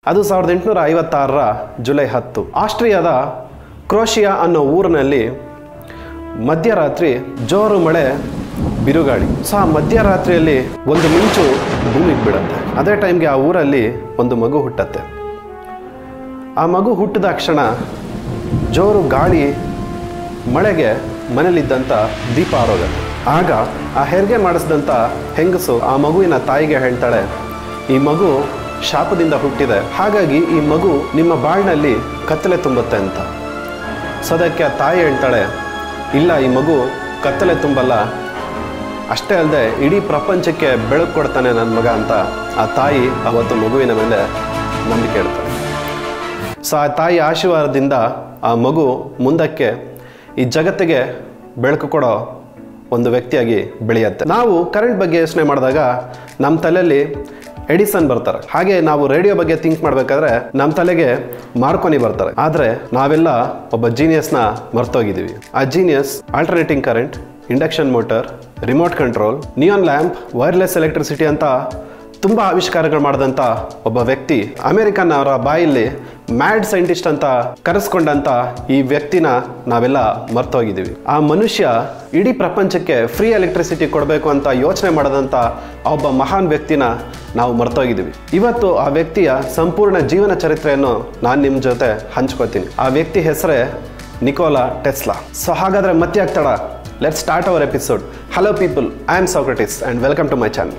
ಅದು ಸಾವಿರದ ಎಂಟುನೂರ ಐವತ್ತಾರರ ಜುಲೈ ಹತ್ತು ಆಸ್ಟ್ರಿಯಾದ ಕ್ರೋಷಿಯಾ ಅನ್ನೋ ಊರಿನಲ್ಲಿ ಮಧ್ಯರಾತ್ರಿ ಜೋರು ಮಳೆ ಬಿರುಗಾಳಿ ಸೊ ಆ ಮಧ್ಯರಾತ್ರಿಯಲ್ಲಿ ಒಂದು ಮಿಂಚು ಭೂಮಿಗೆ ಬೀಳುತ್ತೆ ಅದೇ ಟೈಮ್ಗೆ ಆ ಊರಲ್ಲಿ ಒಂದು ಮಗು ಹುಟ್ಟತ್ತೆ ಆ ಮಗು ಹುಟ್ಟಿದ ಕ್ಷಣ ಜೋರು ಗಾಳಿ ಮಳೆಗೆ ಮನೇಲಿದ್ದಂಥ ದೀಪ ಆರೋಗತ್ತೆ ಆಗ ಆ ಹೆರಿಗೆ ಮಾಡಿಸಿದಂಥ ಹೆಂಗಸು ಆ ಮಗುವಿನ ತಾಯಿಗೆ ಹೇಳ್ತಾಳೆ ಈ ಮಗು ಶಾಪದಿಂದ ಹುಟ್ಟಿದೆ ಹಾಗಾಗಿ ಈ ಮಗು ನಿಮ್ಮ ಬಾಳಿನಲ್ಲಿ ಕತ್ತಲೆ ತುಂಬುತ್ತೆ ಅಂತ ಸೊ ಅದಕ್ಕೆ ಆ ತಾಯಿ ಹೇಳ್ತಾಳೆ ಇಲ್ಲ ಈ ಮಗು ಕತ್ತಲೆ ತುಂಬಲ್ಲ ಅಷ್ಟೇ ಅಲ್ಲದೆ ಇಡೀ ಪ್ರಪಂಚಕ್ಕೆ ಬೆಳಕು ಕೊಡ್ತಾನೆ ನನ್ನ ಮಗ ಅಂತ ಆ ತಾಯಿ ಅವತ್ತು ಮಗುವಿನ ಮೇಲೆ ನಂಬಿಕೆ ಇಡ್ತಾಳೆ ಸೊ ಆ ತಾಯಿ ಆಶೀರ್ವಾದದಿಂದ ಆ ಮಗು ಮುಂದಕ್ಕೆ ಈ ಜಗತ್ತಿಗೆ ಬೆಳಕು ಕೊಡೋ ಒಂದು ವ್ಯಕ್ತಿಯಾಗಿ ಬೆಳೆಯುತ್ತೆ ನಾವು ಕರೆಂಟ್ ಬಗ್ಗೆ ಯೋಚನೆ ಮಾಡಿದಾಗ ನಮ್ಮ ತಲೆಯಲ್ಲಿ ಎಡಿಸನ್ ಬರ್ತಾರೆ ಹಾಗೆ ನಾವು ರೇಡಿಯೋ ಬಗ್ಗೆ ಥಿಂಕ್ ಮಾಡಬೇಕಾದ್ರೆ ನಮ್ಮ ತಲೆಗೆ ಮಾರ್ಕೋನಿ ಬರ್ತಾರೆ ಆದರೆ ನಾವೆಲ್ಲ ಒಬ್ಬ ಜೀನಿಯಸ್ನ ಮರ್ತೋಗಿದ್ದೀವಿ ಆ genius alternating current induction motor remote control neon lamp wireless electricity ಅಂತ ತುಂಬ ಆವಿಷ್ಕಾರಗಳು ಮಾಡಿದಂಥ ಒಬ್ಬ ವ್ಯಕ್ತಿ ಅಮೆರಿಕನ್ ಅವರ ಬಾಯಲ್ಲಿ ಮ್ಯಾಡ್ ಸೈಂಟಿಸ್ಟ್ ಅಂತ ಕರೆಸ್ಕೊಂಡಂತ ಈ ವ್ಯಕ್ತಿನ ನಾವೆಲ್ಲ ಮರ್ತೋಗಿದ್ದೀವಿ ಆ ಮನುಷ್ಯ ಇಡೀ ಪ್ರಪಂಚಕ್ಕೆ ಫ್ರೀ ಎಲೆಕ್ಟ್ರಿಸಿಟಿ ಕೊಡಬೇಕು ಅಂತ ಯೋಚನೆ ಮಾಡದಂಥ ಆ ಒಬ್ಬ ಮಹಾನ್ ವ್ಯಕ್ತಿನ ನಾವು ಮರ್ತೋಗಿದ್ದೀವಿ ಇವತ್ತು ಆ ವ್ಯಕ್ತಿಯ ಸಂಪೂರ್ಣ ಜೀವನ ಚರಿತ್ರೆಯನ್ನು ನಾನು ನಿಮ್ಮ ಜೊತೆ ಹಂಚ್ಕೋತೀನಿ ಆ ವ್ಯಕ್ತಿ ಹೆಸರೇ ನಿಕೋಲಾ ಟೆಸ್ಲಾ ಸೊ ಹಾಗಾದರೆ ಮತ್ತೆ ಆಗ್ತಾಡ let start our episode hello people I am Socrates and welcome to my channel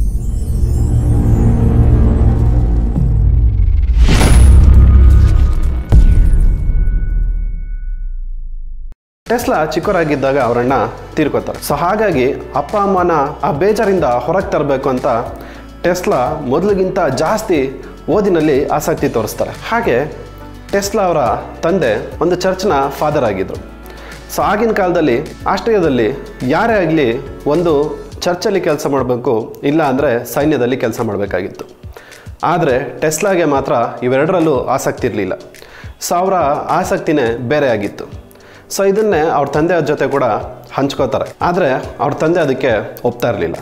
Tesla ಚಿಕ್ಕವರಾಗಿದ್ದಾಗ ಅವರನ್ನ ತೀರ್ಕೋತಾರೆ ಸೊ ಹಾಗಾಗಿ ಅಪ್ಪ ಅಮ್ಮನ ಆ ಬೇಜಾರಿಂದ ಹೊರಗೆ ತರಬೇಕು ಅಂತ ಟೆಸ್ಲಾ ಮೊದಲಿಗಿಂತ ಜಾಸ್ತಿ ಓದಿನಲ್ಲಿ ಆಸಕ್ತಿ ತೋರಿಸ್ತಾರೆ ಹಾಗೆ ಟೆಸ್ಲಾ ಅವರ ತಂದೆ ಒಂದು ಚರ್ಚ್ನ ಫಾದರ್ ಆಗಿದ್ದರು ಸೊ ಆಗಿನ ಕಾಲದಲ್ಲಿ ಆಸ್ಟ್ರಿಯಾದಲ್ಲಿ ಯಾರೇ ಆಗಲಿ ಒಂದು ಚರ್ಚಲ್ಲಿ ಕೆಲಸ ಮಾಡಬೇಕು ಇಲ್ಲ ಅಂದರೆ ಸೈನ್ಯದಲ್ಲಿ ಕೆಲಸ ಮಾಡಬೇಕಾಗಿತ್ತು ಆದರೆ ಟೆಸ್ಲಾಗೆ ಮಾತ್ರ ಇವೆರಡರಲ್ಲೂ ಆಸಕ್ತಿ ಇರಲಿಲ್ಲ ಸೊ ಅವರ ಆಸಕ್ತಿನೇ ಬೇರೆ ಆಗಿತ್ತು ಸೊ ಇದನ್ನೇ ಅವ್ರ ತಂದೆಯ ಜೊತೆ ಕೂಡ ಹಂಚ್ಕೋತಾರೆ ಆದರೆ ಅವ್ರ ತಂದೆ ಅದಕ್ಕೆ ಒಪ್ತಾ ಇರಲಿಲ್ಲ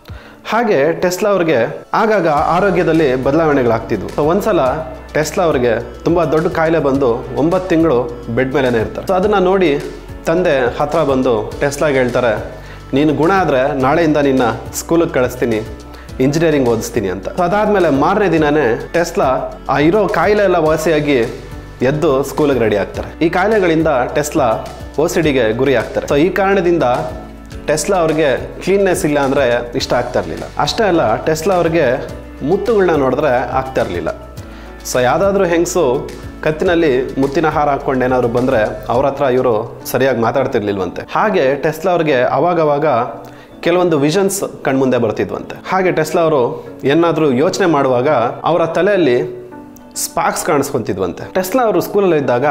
ಹಾಗೆ ಟೆಸ್ಲಾ ಅವ್ರಿಗೆ ಆಗಾಗ ಆರೋಗ್ಯದಲ್ಲಿ ಬದಲಾವಣೆಗಳಾಗ್ತಿದ್ವು ಸೊ ಒಂದ್ಸಲ ಟೆಸ್ಲಾ ಅವ್ರಿಗೆ ತುಂಬ ದೊಡ್ಡ ಕಾಯಿಲೆ ಬಂದು ಒಂಬತ್ತು ತಿಂಗಳು ಬೆಡ್ ಮೇಲೇ ಇರ್ತಾರೆ ಸೊ ಅದನ್ನು ನೋಡಿ ತಂದೆ ಹತ್ರ ಬಂದು ಟೆಸ್ಲಾಗೆ ಹೇಳ್ತಾರೆ ನೀನು ಗುಣ ಆದರೆ ನಾಳೆಯಿಂದ ನಿನ್ನ ಸ್ಕೂಲಿಗೆ ಕಳಿಸ್ತೀನಿ ಇಂಜಿನಿಯರಿಂಗ್ ಓದಿಸ್ತೀನಿ ಅಂತ ಸೊ ಅದಾದಮೇಲೆ ಮಾರನೇ ದಿನನೇ ಟೆಸ್ಲಾ ಆ ಇರೋ ಕಾಯಿಲೆ ಎಲ್ಲ ವಾಸಿಯಾಗಿ ಎದ್ದು ಸ್ಕೂಲಿಗೆ ರೆಡಿ ಆಗ್ತಾರೆ ಈ ಕಾಯಿಲೆಗಳಿಂದ ಟೆಸ್ಲಾ ಓ ಸಿ ಡಿಗೆ ಗುರಿ ಆಗ್ತಾರೆ ಸೊ ಈ ಕಾರಣದಿಂದ ಟೆಸ್ಲಾ ಅವ್ರಿಗೆ ಕ್ಲೀನ್ನೆಸ್ ಇಲ್ಲ ಅಂದರೆ ಇಷ್ಟ ಆಗ್ತಾ ಇರಲಿಲ್ಲ ಅಷ್ಟೇ ಅಲ್ಲ ಟೆಸ್ಲಾ ಅವ್ರಿಗೆ ಮುತ್ತುಗಳನ್ನ ನೋಡಿದ್ರೆ ಆಗ್ತಾ ಇರಲಿಲ್ಲ ಸೊ ಯಾವುದಾದ್ರೂ ಹೆಂಗಸು ಕತ್ತಿನಲ್ಲಿ ಮುತ್ತಿನ ಹಾರ ಹಾಕ್ಕೊಂಡು ಏನಾದ್ರು ಬಂದರೆ ಅವ್ರ ಹತ್ರ ಇವರು ಸರಿಯಾಗಿ ಮಾತಾಡ್ತಿರ್ಲಿಲ್ವಂತೆ ಹಾಗೆ ಟೆಸ್ಲಾ ಅವ್ರಿಗೆ ಅವಾಗವಾಗ ಕೆಲವೊಂದು ವಿಷನ್ಸ್ ಕಣ್ಮುಂದೆ ಬರ್ತಿದ್ವಂತೆ ಹಾಗೆ ಟೆಸ್ಲಾ ಅವರು ಏನಾದರೂ ಯೋಚನೆ ಮಾಡುವಾಗ ಅವರ ತಲೆಯಲ್ಲಿ ಸ್ಪಾರ್ಕ್ಸ್ ಕಾಣಿಸ್ಕೊಂತಿದ್ವಂತೆ ಟೆಸ್ಲಾ ಅವರು ಸ್ಕೂಲಲ್ಲಿ ಇದ್ದಾಗ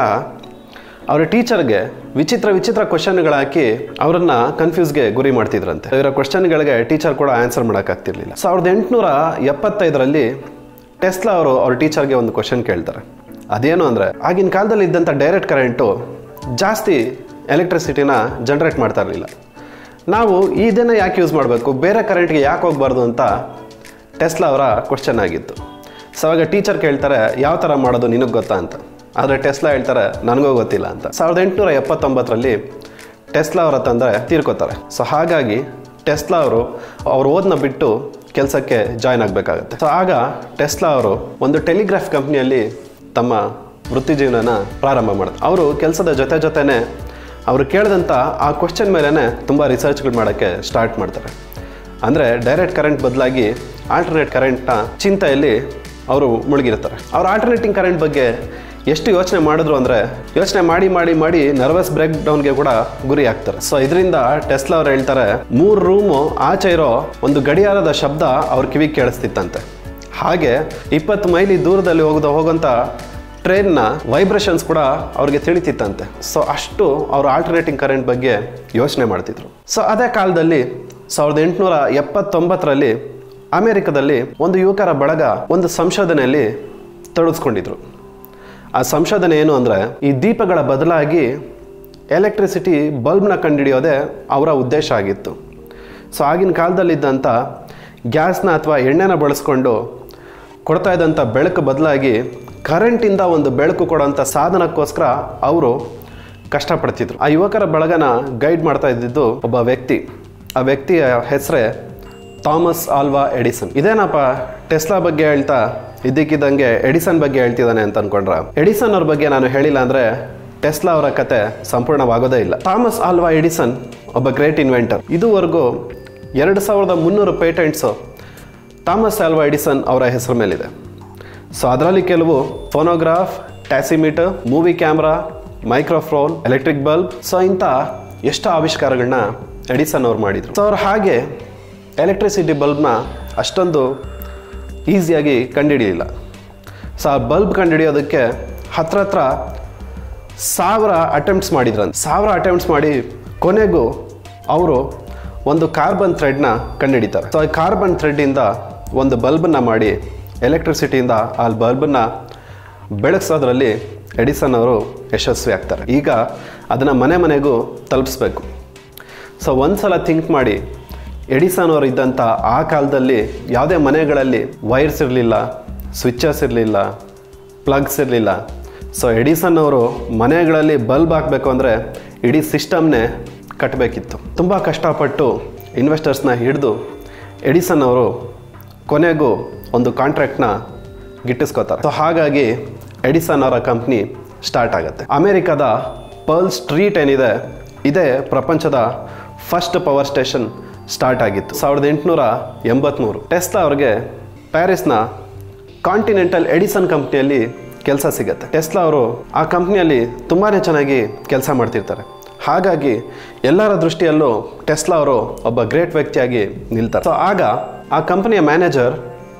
ಅವರ ಟೀಚರ್ಗೆ ವಿಚಿತ್ರ ವಿಚಿತ್ರ ಕ್ವಶನ್ಗಳು ಹಾಕಿ ಅವರನ್ನ ಕನ್ಫ್ಯೂಸ್ಗೆ ಗುರಿ ಮಾಡ್ತಿದ್ರಂತೆ ಇವರ ಕ್ವಶನ್ಗಳಿಗೆ ಟೀಚರ್ ಕೂಡ ಆನ್ಸರ್ ಮಾಡೋಕ್ಕಾಗ್ತಿರ್ಲಿಲ್ಲ ಸಾವಿರದ ಎಂಟುನೂರ ಎಪ್ಪತ್ತೈದರಲ್ಲಿ ಟೆಸ್ಲಾ ಅವರು ಅವ್ರ ಟೀಚರ್ಗೆ ಒಂದು ಕ್ವಶನ್ ಕೇಳ್ತಾರೆ ಅದೇನು ಅಂದರೆ ಆಗಿನ ಕಾಲದಲ್ಲಿ ಇದ್ದಂಥ ಡೈರೆಕ್ಟ್ ಕರೆಂಟು ಜಾಸ್ತಿ ಎಲೆಕ್ಟ್ರಿಸಿಟಿನ ಜನ್ರೇಟ್ ಮಾಡ್ತಾ ಇರಲಿಲ್ಲ ನಾವು ಇದನ್ನು ಯಾಕೆ ಯೂಸ್ ಮಾಡಬೇಕು ಬೇರೆ ಕರೆಂಟ್ಗೆ ಯಾಕೆ ಹೋಗಬಾರ್ದು ಅಂತ ಟೆಸ್ಲಾ ಅವರ ಕ್ವಶನ್ ಆಗಿತ್ತು ಸೊ ಅವಾಗ ಟೀಚರ್ ಕೇಳ್ತಾರೆ ಯಾವ ಥರ ಮಾಡೋದು ನಿನಗೆ ಗೊತ್ತಾ ಅಂತ ಆದರೆ ಟೆಸ್ಲಾ ಹೇಳ್ತಾರೆ ನನಗೂ ಗೊತ್ತಿಲ್ಲ ಅಂತ ಸಾವಿರದ ಎಂಟುನೂರ ಎಪ್ಪತ್ತೊಂಬತ್ತರಲ್ಲಿ ಟೆಸ್ಲಾ ಅವರ ತಂದೆ ತೀರ್ಕೋತಾರೆ ಸೊ ಹಾಗಾಗಿ ಟೆಸ್ಲಾ ಅವರು ಅವ್ರ ಓದನ್ನ ಬಿಟ್ಟು ಕೆಲಸಕ್ಕೆ ಜಾಯ್ನ್ ಆಗಬೇಕಾಗತ್ತೆ ಸೊ ಆಗ ಟೆಸ್ಲಾ ಅವರು ಒಂದು ಟೆಲಿಗ್ರಾಫ್ ಕಂಪ್ನಿಯಲ್ಲಿ ತಮ್ಮ ವೃತ್ತಿ ಜೀವನನ ಪ್ರಾರಂಭ ಮಾಡ್ತಾರೆ ಅವರು ಕೆಲಸದ ಜೊತೆ ಜೊತೆನೇ ಅವರು ಕೇಳಿದಂಥ ಆ ಕ್ವಶನ್ ಮೇಲೇ ತುಂಬ ರಿಸರ್ಚ್ಗಳು ಮಾಡೋಕ್ಕೆ ಸ್ಟಾರ್ಟ್ ಮಾಡ್ತಾರೆ ಅಂದರೆ ಡೈರೆಕ್ಟ್ ಕರೆಂಟ್ ಬದಲಾಗಿ ಆಲ್ಟರ್ನೇಟ್ ಕರೆಂಟ್ನ ಚಿಂತೆಯಲ್ಲಿ ಅವರು ಮುಳುಗಿರ್ತಾರೆ ಅವ್ರ ಆಲ್ಟರ್ನೇಟಿಂಗ್ ಕರೆಂಟ್ ಬಗ್ಗೆ ಎಷ್ಟು ಯೋಚನೆ ಮಾಡಿದ್ರು ಅಂದರೆ ಯೋಚನೆ ಮಾಡಿ ಮಾಡಿ ಮಾಡಿ ನರ್ವಸ್ ಬ್ರೇಕ್ ಡೌನ್ಗೆ ಕೂಡ ಗುರಿ ಆಗ್ತಾರೆ ಸೊ ಇದರಿಂದ ಟೆಸ್ಲಾ ಅವ್ರು ಹೇಳ್ತಾರೆ ಮೂರು ರೂಮು ಆಚೆ ಇರೋ ಒಂದು ಗಡಿಯಾರದ ಶಬ್ದ ಅವ್ರ ಕಿವಿಗೆ ಕೇಳಿಸ್ತಿತ್ತಂತೆ ಹಾಗೆ ಇಪ್ಪತ್ತು ಮೈಲಿ ದೂರದಲ್ಲಿ ಹೋಗೋದು ಹೋಗೋಂಥ ಟ್ರೈನ್ನ ವೈಬ್ರೇಷನ್ಸ್ ಕೂಡ ಅವ್ರಿಗೆ ತಿಳಿತಿತ್ತಂತೆ ಸೊ ಅಷ್ಟು ಅವರು ಆಲ್ಟರ್ನೇಟಿಂಗ್ ಕರೆಂಟ್ ಬಗ್ಗೆ ಯೋಚನೆ ಮಾಡ್ತಿದ್ರು ಸೊ ಅದೇ ಕಾಲದಲ್ಲಿ ಸಾವಿರದ ಎಂಟುನೂರ ಎಪ್ಪತ್ತೊಂಬತ್ತರಲ್ಲಿ ಅಮೆರಿಕದಲ್ಲಿ ಒಂದು ಯುವಕರ ಬಳಗ ಒಂದು ಸಂಶೋಧನೆಯಲ್ಲಿ ತೊಡಗಿಸ್ಕೊಂಡಿದ್ರು ಆ ಸಂಶೋಧನೆ ಏನು ಅಂದರೆ ಈ ದೀಪಗಳ ಬದಲಾಗಿ ಎಲೆಕ್ಟ್ರಿಸಿಟಿ ಬಲ್ಬ್ನ ಕಂಡುಹಿಡಿಯೋದೇ ಅವರ ಉದ್ದೇಶ ಆಗಿತ್ತು ಸೊ ಆಗಿನ ಕಾಲದಲ್ಲಿದ್ದಂಥ ಗ್ಯಾಸ್ನ ಅಥವಾ ಎಣ್ಣೆನ ಬಳಸ್ಕೊಂಡು ಕೊಡ್ತಾ ಇದ್ದಂಥ ಬೆಳಕು ಬದಲಾಗಿ ಕರೆಂಟಿಂದ ಒಂದು ಬೆಳಕು ಕೊಡೋಂಥ ಸಾಧನಕ್ಕೋಸ್ಕರ ಅವರು ಕಷ್ಟಪಡ್ತಿದ್ರು ಆ ಯುವಕರ ಬಳಗನ ಗೈಡ್ ಮಾಡ್ತಾ ಇದ್ದಿದ್ದು ಒಬ್ಬ ವ್ಯಕ್ತಿ ಆ ವ್ಯಕ್ತಿಯ ಹೆಸರೇ ಥಾಮಸ್ ಆಲ್ವಾ ಎಡಿಸನ್ ಇದೇನಪ್ಪ ಟೆಸ್ಲಾ ಬಗ್ಗೆ ಹೇಳ್ತಾ ಇದ್ದಕ್ಕಿದ್ದಂಗೆ ಎಡಿಸನ್ ಬಗ್ಗೆ ಹೇಳ್ತಿದ್ದಾನೆ ಅಂತ ಅನ್ಕೊಂಡ್ರ ಎಡಿಸನ್ ಅವ್ರ ಬಗ್ಗೆ ನಾನು ಹೇಳಿಲ್ಲ ಅಂದ್ರೆ ಟೆಸ್ಲಾ ಅವರ ಕತೆ ಸಂಪೂರ್ಣವಾಗೋದೇ ಇಲ್ಲ ಥಾಮಸ್ ಆಲ್ವಾ ಎಡಿಸನ್ ಒಬ್ಬ ಗ್ರೇಟ್ ಇನ್ವೆಂಟರ್ ಇದುವರೆಗೂ ಎರಡು ಸಾವಿರದ ಮುನ್ನೂರು ಪೇಟೆಂಟ್ಸು ಥಾಮಸ್ ಆಲ್ವಾ ಎಡಿಸನ್ ಅವರ ಹೆಸರು ಮೇಲಿದೆ ಸೊ ಅದರಲ್ಲಿ ಕೆಲವು phonograph tasimeter movie camera microphone electric bulb so ಇಂಥ ಎಷ್ಟು ಆವಿಷ್ಕಾರಗಳನ್ನ ಎಡಿಸನ್ ಅವ್ರು ಮಾಡಿದರು ಸೊ ಅವ್ರು ಹಾಗೆ ಎಲೆಕ್ಟ್ರಿಸಿಟಿ ಬಲ್ಬ್ನ ಅಷ್ಟೊಂದು ಈಸಿಯಾಗಿ ಕಂಡುಹಿಡಿಯಲಿಲ್ಲ ಸೊ ಆ ಬಲ್ಬ್ ಕಂಡುಹಿಡಿಯೋದಕ್ಕೆ ಹತ್ರ ಹತ್ರ ಸಾವಿರ ಅಟೆಂಪ್ಟ್ಸ್ ಮಾಡಿದ್ರಂತೆ ಸಾವಿರ ಅಟೆಂಪ್ಟ್ಸ್ ಮಾಡಿ ಕೊನೆಗೂ ಅವರು ಒಂದು ಕಾರ್ಬನ್ ಥ್ರೆಡ್ನ ಕಂಡುಹಿಡಿತಾರೆ ಸೊ ಈ ಕಾರ್ಬನ್ ಥ್ರೆಡ್ಡಿಂದ ಒಂದು ಬಲ್ಬನ್ನ ಮಾಡಿ ಎಲೆಕ್ಟ್ರಿಸಿಟಿಯಿಂದ ಆ ಬಲ್ಬನ್ನ ಬೆಳಗ್ಸೋದ್ರಲ್ಲಿ ಎಡಿಸನ್ ಅವರು ಯಶಸ್ವಿ ಆಗ್ತಾರೆ ಈಗ ಅದನ್ನು ಮನೆ ಮನೆಗೂ ತಲುಪಿಸ್ಬೇಕು ಸೊ ಒಂದು ಸಲ ಥಿಂಕ್ ಮಾಡಿ ಎಡಿಸನ್ ಅವರು ಇದ್ದಂಥ ಆ ಕಾಲದಲ್ಲಿ ಯಾವುದೇ ಮನೆಗಳಲ್ಲಿ ವೈರ್ಸ್ ಇರಲಿಲ್ಲ ಸ್ವಿಚಸ್ ಇರಲಿಲ್ಲ ಪ್ಲಗ್ಸ್ ಇರಲಿಲ್ಲ ಸೊ ಎಡಿಸನ್ ಅವರು ಮನೆಗಳಲ್ಲಿ ಬಲ್ಬ್ ಹಾಕಬೇಕು ಅಂದರೆ ಇಡೀ ಸಿಸ್ಟಮ್ನೇ ಕಟ್ಟಬೇಕಿತ್ತು ತುಂಬ ಕಷ್ಟಪಟ್ಟು ಇನ್ವೆಸ್ಟರ್ಸ್ನ ಹಿಡಿದು ಎಡಿಸನ್ ಅವರು ಕೊನೆಗೂ ಒಂದು ಕಾಂಟ್ರಾಕ್ಟ್ನ ಗಿಟ್ಟಿಸ್ಕೋತಾರೆ ಸೊ ಹಾಗಾಗಿ ಎಡಿಸನ್ ಅವರ ಕಂಪ್ನಿ ಸ್ಟಾರ್ಟ್ ಆಗುತ್ತೆ ಅಮೇರಿಕಾದ ಪರ್ಲ್ ಸ್ಟ್ರೀಟ್ ಏನಿದೆ ಇದೇ ಪ್ರಪಂಚದ ಫಸ್ಟ್ ಪವರ್ ಸ್ಟೇಷನ್ ಸ್ಟಾರ್ಟ್ ಆಗಿತ್ತು ಸಾವಿರದ ಎಂಟುನೂರ ಎಂಬತ್ತ್ಮೂರು ಟೆಸ್ಲಾ ಅವ್ರಿಗೆ ಪ್ಯಾರಿಸ್ನ ಕಾಂಟಿನೆಂಟಲ್ ಎಡಿಸನ್ ಕಂಪ್ನಿಯಲ್ಲಿ ಕೆಲಸ ಸಿಗುತ್ತೆ ಟೆಸ್ಲಾ ಅವರು ಆ ಕಂಪ್ನಿಯಲ್ಲಿ ತುಂಬಾ ಚೆನ್ನಾಗಿ ಕೆಲಸ ಮಾಡ್ತಿರ್ತಾರೆ ಹಾಗಾಗಿ ಎಲ್ಲರ ದೃಷ್ಟಿಯಲ್ಲೂ ಟೆಸ್ಲಾ ಅವರು ಒಬ್ಬ ಗ್ರೇಟ್ ವ್ಯಕ್ತಿಯಾಗಿ ನಿಲ್ತಾರೆ ಸೊ ಆಗ ಆ ಕಂಪನಿಯ ಮ್ಯಾನೇಜರ್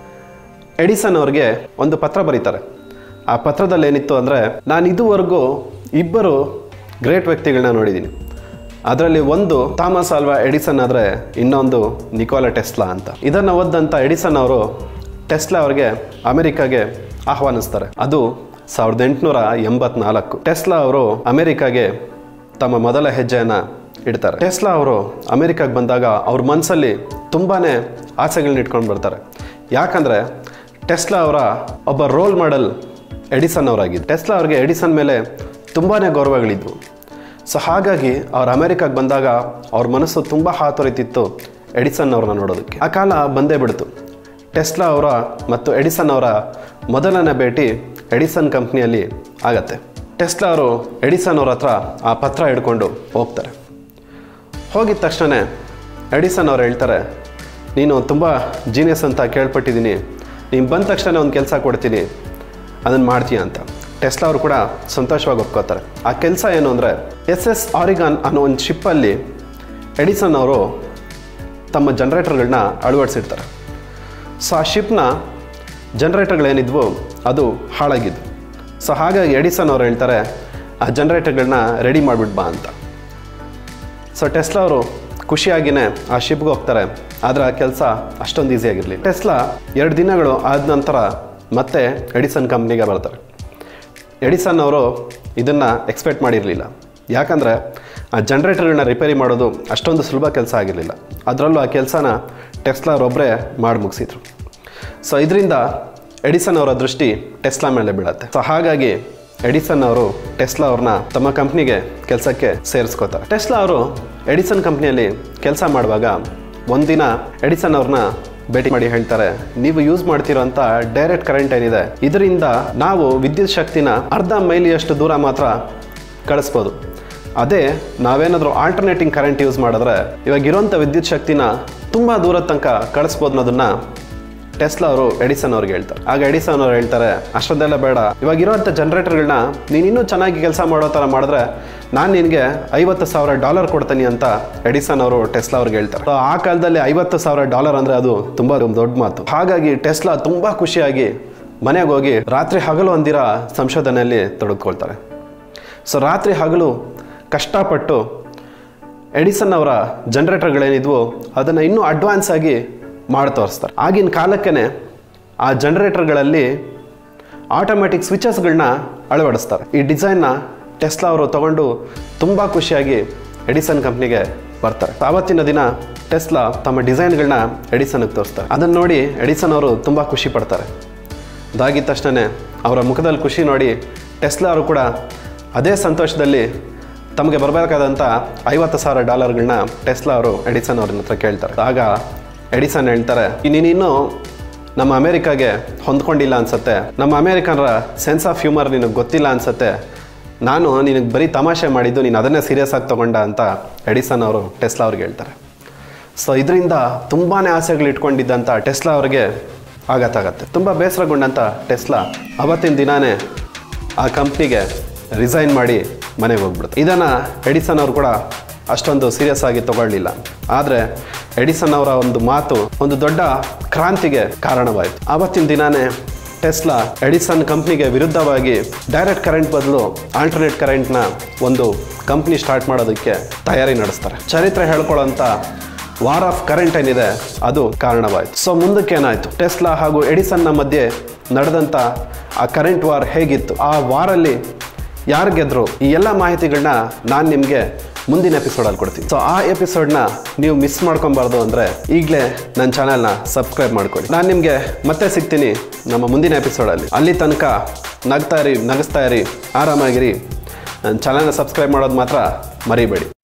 ಎಡಿಸನ್ ಅವ್ರಿಗೆ ಒಂದು ಪತ್ರ ಬರೀತಾರೆ ಆ ಪತ್ರದಲ್ಲಿ ಏನಿತ್ತು ಅಂದರೆ ನಾನು ಇದುವರೆಗೂ ಇಬ್ಬರು ಗ್ರೇಟ್ ವ್ಯಕ್ತಿಗಳನ್ನ ನೋಡಿದ್ದೀನಿ ಅದರಲ್ಲಿ ಒಂದು ಥಾಮಸ್ ಆಲ್ವಾ ಎಡಿಸನ್ ಆದರೆ ಇನ್ನೊಂದು ನಿಕೋಲಾ ಟೆಸ್ಲಾ ಅಂತ ಇದನ್ನು ಓದಂಥ ಎಡಿಸನ್ ಅವರು ಟೆಸ್ಲಾ ಅವ್ರಿಗೆ ಅಮೆರಿಕಾಗೆ ಆಹ್ವಾನಿಸ್ತಾರೆ ಅದು ಸಾವಿರದ ಎಂಟುನೂರ ಎಂಬತ್ನಾಲ್ಕು ಟೆಸ್ಲಾ ಅವರು ಅಮೆರಿಕಾಗೆ ತಮ್ಮ ಮೊದಲ ಹೆಜ್ಜೆಯನ್ನು ಇಡ್ತಾರೆ ಟೆಸ್ಲಾ ಅವರು ಅಮೆರಿಕಾಗೆ ಬಂದಾಗ ಅವ್ರ ಮನಸ್ಸಲ್ಲಿ ತುಂಬಾ ಆಸೆಗಳನ್ನ ಇಟ್ಕೊಂಡು ಬರ್ತಾರೆ ಯಾಕಂದರೆ ಟೆಸ್ಲಾ ಅವರ ಒಬ್ಬ ರೋಲ್ ಮಾಡೆಲ್ ಎಡಿಸನ್ ಅವರಾಗಿದ್ದು ಟೆಸ್ಲಾ ಅವ್ರಿಗೆ ಎಡಿಸನ್ ಮೇಲೆ ತುಂಬಾ ಗೌರವಗಳಿದ್ವು ಸೊ ಹಾಗಾಗಿ ಅವ್ರು ಅಮೆರಿಕಾಗೆ ಬಂದಾಗ ಅವ್ರ ಮನಸ್ಸು ತುಂಬ ಹಾತೊರಿತಿತ್ತು ಎಡಿಸನ್ ಅವ್ರನ್ನ ನೋಡೋದಕ್ಕೆ ಆ ಕಾಲ ಬಂದೇ ಬಿಡ್ತು ಟೆಸ್ಲಾ ಅವರ ಮತ್ತು ಎಡಿಸನ್ ಅವರ ಮೊದಲನೇ ಭೇಟಿ ಎಡಿಸನ್ ಕಂಪ್ನಿಯಲ್ಲಿ ಆಗತ್ತೆ ಟೆಸ್ಲಾ ಅವರು ಎಡಿಸನ್ ಅವ್ರ ಹತ್ರ ಆ ಪತ್ರ ಹಿಡ್ಕೊಂಡು ಹೋಗ್ತಾರೆ ಹೋಗಿದ ತಕ್ಷಣ ಎಡಿಸನ್ ಅವ್ರು ಹೇಳ್ತಾರೆ ನೀನು ತುಂಬ ಜೀನಿಯಸ್ ಅಂತ ಕೇಳ್ಪಟ್ಟಿದ್ದೀನಿ ನೀನು ಬಂದ ತಕ್ಷಣ ಒಂದು ಕೆಲಸ ಕೊಡ್ತೀನಿ ಅದನ್ನು ಮಾಡ್ತೀಯ ಅಂತ ಟೆಸ್ಲಾ ಅವರು ಕೂಡ ಸಂತೋಷವಾಗಿ ಒಪ್ಕೋತಾರೆ ಆ ಕೆಲಸ ಏನು ಅಂದರೆ ಎಸ್ ಎಸ್ ಆರಿಗಾನ್ ಅನ್ನೋ ಒಂದು ಶಿಪ್ಪಲ್ಲಿ ಎಡಿಸನ್ ಅವರು ತಮ್ಮ ಜನ್ರೇಟರ್ಗಳನ್ನ ಅಳವಡಿಸಿರ್ತಾರೆ ಸೊ ಆ ಶಿಪ್ನ ಜನ್ರೇಟರ್ಗಳೇನಿದ್ವು ಅದು ಹಾಳಾಗಿದ್ದು ಸೊ ಹಾಗಾಗಿ ಎಡಿಸನ್ ಅವ್ರು ಹೇಳ್ತಾರೆ ಆ ಜನ್ರೇಟರ್ಗಳನ್ನ ರೆಡಿ ಮಾಡಿಬಿಡ್ ಬಾ ಅಂತ ಸೊ ಟೆಸ್ಲಾ ಅವರು ಖುಷಿಯಾಗಿಯೇ ಆ ಶಿಪ್ಗೆ ಹೋಗ್ತಾರೆ ಆದರೆ ಆ ಕೆಲಸ ಅಷ್ಟೊಂದು ಈಸಿಯಾಗಿರಲಿ ಟೆಸ್ಲಾ ಎರಡು ದಿನಗಳು ಆದ ನಂತರ ಮತ್ತೆ ಎಡಿಸನ್ ಕಂಪ್ನಿಗೆ ಬರ್ತಾರೆ ಎಡಿಸನ್ ಅವರು ಇದನ್ನು ಎಕ್ಸ್ಪೆಕ್ಟ್ ಮಾಡಿರಲಿಲ್ಲ ಯಾಕಂದರೆ ಆ ಜನ್ರೇಟರ್ಗಳನ್ನ ರಿಪೇರಿ ಮಾಡೋದು ಅಷ್ಟೊಂದು ಸುಲಭ ಕೆಲಸ ಆಗಿರಲಿಲ್ಲ ಅದರಲ್ಲೂ ಆ ಕೆಲಸನ ಟೆಸ್ಲಾರೊಬ್ಬರೇ ಮಾಡಿ ಮುಗಿಸಿದ್ರು ಸೊ ಇದರಿಂದ ಎಡಿಸನ್ ಅವರ ದೃಷ್ಟಿ ಟೆಸ್ಲಾ ಮೇಲೆ ಬೀಳತ್ತೆ ಸೊ ಹಾಗಾಗಿ ಎಡಿಸನ್ ಅವರು ಟೆಸ್ಲಾ ಅವ್ರನ್ನ ತಮ್ಮ ಕಂಪ್ನಿಗೆ ಕೆಲಸಕ್ಕೆ ಸೇರಿಸ್ಕೋತಾರೆ ಟೆಸ್ಲಾ ಅವರು ಎಡಿಸನ್ ಕಂಪ್ನಿಯಲ್ಲಿ ಕೆಲಸ ಮಾಡುವಾಗ ಒಂದಿನ ಎಡಿಸನ್ ಅವ್ರನ್ನ ಭೇಟಿ ಮಾಡಿ ಹೇಳ್ತಾರೆ ನೀವು ಯೂಸ್ ಮಾಡ್ತಿರೋಂಥ ಡೈರೆಕ್ಟ್ ಕರೆಂಟ್ ಏನಿದೆ ಇದರಿಂದ ನಾವು ವಿದ್ಯುತ್ ಶಕ್ತಿನ ಅರ್ಧ ಮೈಲಿಯಷ್ಟು ದೂರ ಮಾತ್ರ ಕಳಿಸ್ಬೋದು ಅದೇ ನಾವೇನಾದರೂ ಆಲ್ಟರ್ನೇಟಿಂಗ್ ಕರೆಂಟ್ ಯೂಸ್ ಮಾಡಿದ್ರೆ ಇವಾಗ ಇರೋಂಥ ವಿದ್ಯುತ್ ಶಕ್ತಿನ ತುಂಬ ದೂರದ ತನಕ ಕಳಿಸ್ಬೋದು ಅನ್ನೋದನ್ನ ಟೆಸ್ಲಾ ಅವರು ಎಡಿಸನ್ ಅವ್ರಿಗೆ ಹೇಳ್ತಾರೆ ಆಗ ಎಡಿಸನ್ ಅವ್ರು ಹೇಳ್ತಾರೆ ಅಷ್ಟೊಂದೆಲ್ಲ ಬೇಡ ಇವಾಗ ಇರೋಂಥ ಜನ್ರೇಟರ್ಗಳನ್ನ ನೀನು ಇನ್ನೂ ಚೆನ್ನಾಗಿ ಕೆಲಸ ಮಾಡೋ ಥರ ಮಾಡಿದ್ರೆ ನಾನು ನಿನಗೆ ಐವತ್ತು ಸಾವಿರ ಡಾಲರ್ ಕೊಡ್ತೀನಿ ಅಂತ ಎಡಿಸನ್ ಅವರು ಟೆಸ್ಲಾ ಅವ್ರಿಗೆ ಹೇಳ್ತಾರೆ So, ಆ ಕಾಲದಲ್ಲಿ ಐವತ್ತು ಸಾವಿರ ಡಾಲರ್ ಅಂದರೆ ಅದು ತುಂಬ ದೊಡ್ಡ ಮಾತು ಹಾಗಾಗಿ ಟೆಸ್ಲಾ ತುಂಬ ಖುಷಿಯಾಗಿ ಮನೆಗೆ ಹೋಗಿ ರಾತ್ರಿ ಹಗಲು ಅಂದಿರ ಸಂಶೋಧನೆಯಲ್ಲಿ ತೊಡಗಿಕೊಳ್ತಾರೆ ಸೊ ರಾತ್ರಿ ಹಗಲು ಕಷ್ಟಪಟ್ಟು ಎಡಿಸನ್ ಅವರ ಜನ್ರೇಟರ್ಗಳೇನಿದ್ವು ಅದನ್ನು ಇನ್ನೂ ಅಡ್ವಾನ್ಸ್ ಆಗಿ ಮಾಡಿ ತೋರಿಸ್ತಾರೆ ಆಗಿನ ಕಾಲಕ್ಕೇ ಆ ಜನ್ರೇಟರ್ಗಳಲ್ಲಿ ಆಟೋಮೆಟಿಕ್ ಸ್ವಿಚಸ್ಗಳನ್ನ ಅಳವಡಿಸ್ತಾರೆ ಈ ಡಿಸೈನ್ನ ಟೆಸ್ಲಾ ಅವರು ತಗೊಂಡು ತುಂಬ ಖುಷಿಯಾಗಿ ಎಡಿಸನ್ ಕಂಪ್ನಿಗೆ ಬರ್ತಾರೆ ಆವತ್ತಿನ ದಿನ ಟೆಸ್ಲಾ ತಮ್ಮ ಡಿಸೈನ್ಗಳನ್ನ ಎಡಿಸನ್ಗೆ ತೋರಿಸ್ತಾರೆ ಅದನ್ನು ನೋಡಿ ಎಡಿಸನ್ ಅವರು ತುಂಬ ಖುಷಿ ಪಡ್ತಾರೆ ಅದಾಗಿದ ತಕ್ಷಣ ಅವರ ಮುಖದಲ್ಲಿ ಖುಷಿ ನೋಡಿ ಟೆಸ್ಲಾ ಅವರು ಕೂಡ ಅದೇ ಸಂತೋಷದಲ್ಲಿ ತಮಗೆ ಬರಬೇಕಾದಂಥ ಐವತ್ತು ಸಾವಿರ ಡಾಲರ್ಗಳನ್ನ ಟೆಸ್ಲಾ ಅವರು ಎಡಿಸನ್ ಅವ್ರನ್ನ ಹತ್ರ ಕೇಳ್ತಾರೆ ಆಗ ಎಡಿಸನ್ ಹೇಳ್ತಾರೆ ನೀನಿನ್ನೂ ನಮ್ಮ ಅಮೇರಿಕಾಗೆ ಹೊಂದ್ಕೊಂಡಿಲ್ಲ ಅನ್ಸತ್ತೆ ನಮ್ಮ ಅಮೇರಿಕನ್ರ ಸೆನ್ಸ್ ಆಫ್ ಹ್ಯೂಮರ್ ನಿನಗೆ ಗೊತ್ತಿಲ್ಲ ಅನ್ಸತ್ತೆ ನಾನು ನಿನಗೆ ಬರೀ ತಮಾಷೆ ಮಾಡಿದ್ದು ನೀನು ಅದನ್ನೇ ಸೀರಿಯಸ್ ಆಗಿ ತಗೊಂಡ ಅಂತ ಎಡಿಸನ್ ಅವರು ಟೆಸ್ಲಾ ಅವ್ರಿಗೆ ಹೇಳ್ತಾರೆ ಸೊ ಇದರಿಂದ ತುಂಬಾ ಆಸೆಗಳು ಇಟ್ಕೊಂಡಿದ್ದಂಥ ಟೆಸ್ಲಾ ಅವ್ರಿಗೆ ಆಘಾತ ತುಂಬ ಬೇಸರಗೊಂಡಂಥ ಟೆಸ್ಲಾ ಅವತ್ತಿನ ದಿನಾನೇ ಆ ಕಂಪ್ನಿಗೆ ರಿಸೈನ್ ಮಾಡಿ ಮನೆಗೆ ಹೋಗ್ಬಿಡುತ್ತೆ ಇದನ್ನು ಎಡಿಸನ್ ಅವರು ಕೂಡ ಅಷ್ಟೊಂದು ಸೀರಿಯಸ್ ಆಗಿ ತಗೊಳ್ಳಿಲ್ಲ ಆದರೆ ಎಡಿಸನ್ ಅವರ ಒಂದು ಮಾತು ಒಂದು ದೊಡ್ಡ ಕ್ರಾಂತಿಗೆ ಕಾರಣವಾಯಿತು ಆವತ್ತಿನ ದಿನಾನೇ ಟೆಸ್ಲಾ ಎಡಿಸನ್ ಕಂಪ್ನಿಗೆ ವಿರುದ್ಧವಾಗಿ ಡೈರೆಕ್ಟ್ ಕರೆಂಟ್ ಬದಲು ಆಲ್ಟರ್ನೇಟ್ ಕರೆಂಟ್ನ ಒಂದು ಕಂಪ್ನಿ ಸ್ಟಾರ್ಟ್ ಮಾಡೋದಕ್ಕೆ ತಯಾರಿ ನಡೆಸ್ತಾರೆ ಚರಿತ್ರೆ ಹೇಳ್ಕೊಳ್ಳೋಂಥ ವಾರ್ ಆಫ್ ಕರೆಂಟ್ ಏನಿದೆ ಅದು ಕಾರಣವಾಯಿತು ಸೊ ಮುಂದಕ್ಕೆ ಏನಾಯಿತು ಟೆಸ್ಲಾ ಹಾಗೂ ಎಡಿಸನ್ನ ಮಧ್ಯೆ ನಡೆದಂಥ ಆ ಕರೆಂಟ್ ವಾರ್ ಹೇಗಿತ್ತು ಆ ವಾರಲ್ಲಿ ಯಾರು ಗೆದ್ರು ಈ ಎಲ್ಲ ಮಾಹಿತಿಗಳನ್ನ ನಾನು ನಿಮಗೆ ಮುಂದಿನ ಎಪಿಸೋಡಲ್ಲಿ ಕೊಡ್ತೀನಿ ಸೊ ಆ ಎಪಿಸೋಡ್ನ ನೀವು ಮಿಸ್ ಮಾಡ್ಕೊಬಾರ್ದು ಅಂದರೆ ಈಗಲೇ ನನ್ನ ಚಾನಲ್ನ ಸಬ್ಸ್ಕ್ರೈಬ್ ಮಾಡ್ಕೊಳ್ಳಿ ನಾನು ನಿಮಗೆ ಮತ್ತೆ ಸಿಗ್ತೀನಿ ನಮ್ಮ ಮುಂದಿನ ಎಪಿಸೋಡಲ್ಲಿ ಅಲ್ಲಿ ತನಕ ನಗ್ತಾ ಇರಿ ನಗಿಸ್ತಾ ಇರಿ ಆರಾಮಾಗಿರಿ ನನ್ನ ಚಾನಲ್ನ ಸಬ್ಸ್ಕ್ರೈಬ್ ಮಾಡೋದು ಮಾತ್ರ ಮರಿಬೇಡಿ